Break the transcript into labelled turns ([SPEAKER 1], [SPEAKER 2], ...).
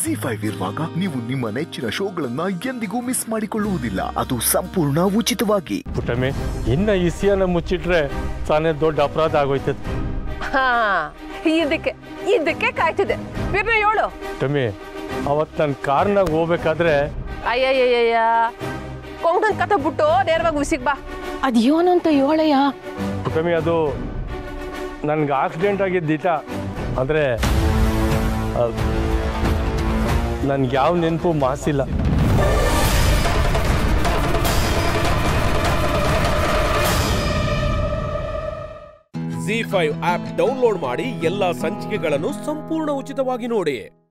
[SPEAKER 1] G five ಇರುವಾಗ ನೀವು ನಿಮ್ಮ ನೆಚ್ಚಿನ ಶೋಗಳನ್ನ ಎಂದಿಗೂ ಮಿಸ್ ಮಾಡಿಕೊಳ್ಳುವುದಿಲ್ಲ ಅದು ಸಂಪೂರ್ಣ ಉಚಿತವಾಗಿ
[SPEAKER 2] ಪುಟ್ಟಮ್ಮಿ ಇನ್ನ ಇಸಿಯನ್ನ ಮುಚ್ಚಿಟ್ರೆ ತಾನೇ ದೊಡ್ಡ ಅಪರಾಧ ಆಗೋಯ್ತದೆ
[SPEAKER 3] ಹಾ ಇದಕ್ಕೆ ಇದಕ್ಕೆ ಕಾಯ್ತಿದೆ ಬಿರ್ನ ಹೇಳು
[SPEAKER 2] ಪುಟ್ಟಮ್ಮಿ ಅವತ್ತು ನನ್ನ ಕಾರ್ನಾಗ ಹೋಗ್ಬೇಕಾದ್ರೆ
[SPEAKER 3] ಅಯ್ಯಯ್ಯಯ್ಯ ಕೊಂಕಣನ್ ಕಥ ಬಿಟ್ಟು ನೇರವಾಗಿ ಉಸಿಗ್ ಬಾ
[SPEAKER 4] ಅದ್ಯೋನು ಅಂತ ಹೇಳಯ್ಯ
[SPEAKER 2] ಪುಟ್ಟಮ್ಮಿ ಅದು ನನ್ಗೆ ಆಕ್ಸಿಡೆಂಟ್ ಆಗಿದ್ದಿಟ ಅಂದರೆ ನನ್ಗೆ ಯಾವ ನೆನಪು ಮಾಸಿಲ್ಲ
[SPEAKER 5] ಜಿ ಫೈವ್ ಆಪ್ ಡೌನ್ಲೋಡ್ ಮಾಡಿ ಎಲ್ಲಾ ಸಂಚಿಕೆಗಳನ್ನು ಸಂಪೂರ್ಣ ಉಚಿತವಾಗಿ ನೋಡಿ